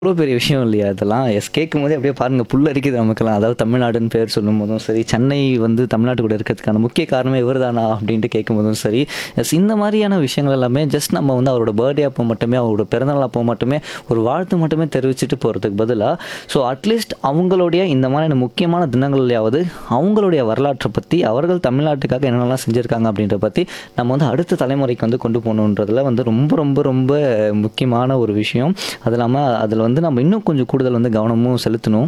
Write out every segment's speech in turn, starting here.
எவ்வளோ பெரிய விஷயம் இல்லையா இதெல்லாம் எஸ் கேட்கும்போதே அப்படியே பாருங்கள் புல் அரிக்குது நமக்கெல்லாம் அதாவது தமிழ்நாடுன்னு பேர் சொல்லும் போதும் சரி சென்னை வந்து தமிழ்நாட்டு கூட இருக்கிறதுக்கான முக்கிய காரணமே இவர் தானா அப்படின்ட்டு கேட்கும்போதும் சரி எஸ் இந்த மாதிரியான விஷயங்கள் எல்லாமே ஜஸ்ட் நம்ம வந்து அவரோட பர்த்டே அப்போ மட்டுமே அவரோட பிறந்தநாள் அப்போ மட்டுமே ஒரு வாழ்த்து மட்டுமே தெரிவிச்சுட்டு போகிறதுக்கு பதிலாக ஸோ அட்லீஸ்ட் அவங்களுடைய இந்த மாதிரியான முக்கியமான தினங்கள்லையாவது அவங்களுடைய வரலாற்றை பற்றி அவர்கள் தமிழ்நாட்டுக்காக என்னென்னலாம் செஞ்சுருக்காங்க அப்படின்றத பற்றி நம்ம வந்து அடுத்த தலைமுறைக்கு வந்து கொண்டு போகணுன்றதுல வந்து ரொம்ப ரொம்ப ரொம்ப முக்கியமான ஒரு விஷயம் அது இல்லாமல் அதில் வந்து நம்ம இன்னும் கொஞ்சம் கூடுதல் வந்து கவனமும் செலுத்தணும்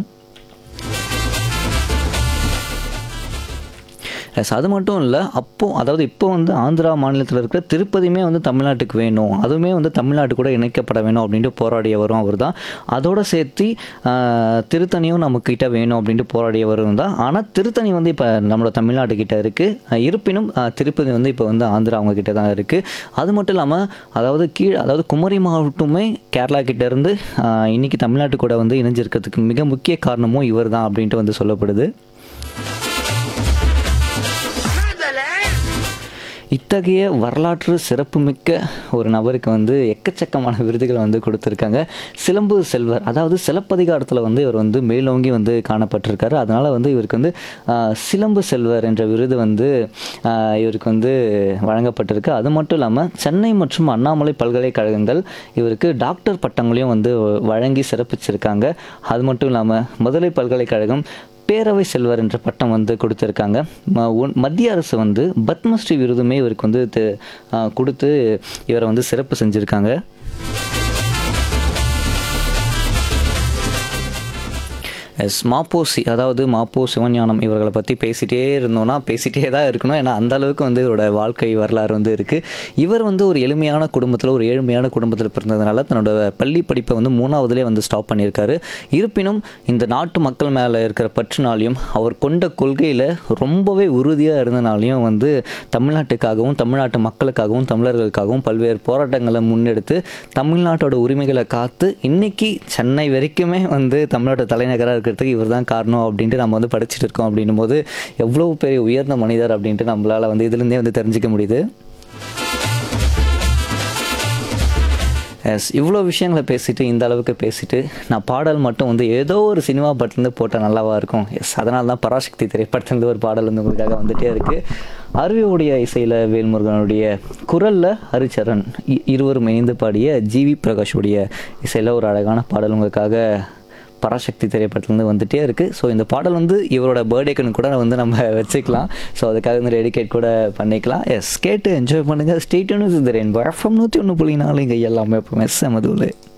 எஸ் அது மட்டும் இல்லை அப்போ அதாவது இப்போ வந்து ஆந்திரா மாநிலத்தில் இருக்கிற திருப்பதியுமே வந்து தமிழ்நாட்டுக்கு வேணும் அதுவுமே வந்து தமிழ்நாட்டு கூட இணைக்கப்பட வேணும் அப்படின்ட்டு போராடியவரும் அவர் தான் அதோட சேர்த்து ஆஹ், திருத்தணியும் நம்மக்கிட்ட வேணும் அப்படின்ட்டு போராடியவரும் தான் ஆனால் திருத்தணி வந்து இப்போ நம்மளோட தமிழ்நாட்டு கிட்ட இருக்குது இருப்பினும் ஆஹ், திருப்பதி வந்து இப்போ வந்து ஆந்திரா அவங்க கிட்ட தான் இருக்குது அது மட்டும் இல்லாமல் அதாவது கீழ் அதாவது குமரி மாவட்டமே கேரளா கிட்ட இருந்து ஆஹ், இன்னைக்கு தமிழ்நாட்டு கூட வந்து இணைஞ்சிருக்கிறதுக்கு மிக முக்கிய காரணமும் இவர் தான் அப்படின்ட்டு வந்து சொல்லப்படுது இத்தகைய வரலாற்று சிறப்புமிக்க ஒரு நபருக்கு வந்து எக்கச்சக்கமான விருதுகள் வந்து கொடுத்துருக்காங்க சிலம்பு செல்வர் அதாவது சிலப்பதிகாரத்தில் வந்து இவர் வந்து மேலோங்கி வந்து காணப்பட்டிருக்காரு அதனால் வந்து இவருக்கு வந்து ஆஹ், சிலம்பு செல்வர் என்ற விருது வந்து ஆஹ், இவருக்கு வந்து வழங்கப்பட்டிருக்கு அது மட்டும் இல்லாமல் சென்னை மற்றும் அண்ணாமலை பல்கலைக்கழகங்கள் இவருக்கு டாக்டர் பட்டங்களையும் வந்து வழங்கி சிறப்பிச்சிருக்காங்க அது மட்டும் இல்லாமல் மதுரை பல்கலைக்கழகம் பேரவை செல்வர் என்ற பட்டம் வந்து கொடுத்துருக்காங்க ம- ஒன்- மத்திய அரசு வந்து பத்மஸ்ரீ விருதுமே இவருக்கு வந்து து- ஆ, கொடுத்து இவரை வந்து சிறப்பு செஞ்சுருக்காங்க எஸ் மாப்போசி அதாவது மாப்போ சிவஞானம் இவர்களை பற்றி பேசிட்டே இருந்தோம்னா பேசிட்டே தான் இருக்கணும் ஏன்னா அந்த அளவுக்கு வந்து இவரோட வாழ்க்கை வரலாறு வந்து இருக்குது இவர் வந்து ஒரு எளிமையான குடும்பத்தில் ஒரு ஏழ்மையான குடும்பத்தில் பிறந்ததுனால தன்னோட பள்ளி படிப்பை வந்து மூணாவதுலேயே வந்து ஸ்டாப் பண்ணியிருக்காரு இருப்பினும் இந்த நாட்டு மக்கள் மேலே இருக்கிற பற்றுனாலையும் அவர் கொண்ட கொள்கையில் ரொம்பவே உறுதியாக இருந்தனாலையும் வந்து தமிழ்நாட்டுக்காகவும் தமிழ்நாட்டு மக்களுக்காகவும் தமிழர்களுக்காகவும் பல்வேறு போராட்டங்களை முன்னெடுத்து தமிழ்நாட்டோட உரிமைகளை காத்து இன்னைக்கு சென்னை வரைக்குமே வந்து தமிழ்நாட்டு தலைநகராக இருக்கிறதுக்கு இவர் தான் காரணம் அப்படின்ட்டு நம்ம வந்து படிச்சுட்டு இருக்கோம் அப்படின்னும் போது எவ்வளோ பெரிய உயர்ந்த மனிதர் அப்படின்ட்டு நம்மளால் வந்து இதுலேருந்தே வந்து தெரிஞ்சுக்க முடியுது எஸ் இவ்வளோ விஷயங்களை பேசிட்டு இந்த அளவுக்கு பேசிட்டு நான் பாடல் மட்டும் வந்து ஏதோ ஒரு சினிமா பட்டிலேருந்து போட்டால் நல்லாவா இருக்கும் எஸ் அதனால தான் பராசக்தி திரைப்படத்துலேருந்து ஒரு பாடல் வந்து உங்களுக்காக வந்துட்டே இருக்குது அருவியோடைய இசையில் வேல்முருகனுடைய குரலில் ஹரிச்சரன் இ- இருவரும் இணைந்து பாடிய ஜிவி பிரகாஷுடைய இசையில் ஒரு அழகான பாடல் உங்களுக்காக பராசக்தி திரைப்படத்துலேருந்து வந்துட்டே இருக்குது ஸோ இந்த பாடல் வந்து இவரோட பர்த்டேக்குன்னு கூட வந்து நம்ம வச்சுக்கலாம் ஸோ அதுக்காக வந்து டெடிகேட் கூட பண்ணிக்கலாம் எஸ் கேட்டு என்ஜாய் பண்ணுங்கள் ஸ்டேட் யூனிஸ் இது ரெயின் எஃப்எம் நூற்றி ஒன்று புள்ளி நாலு இங்கே எல்லாமே எப்பவுமே செமதுல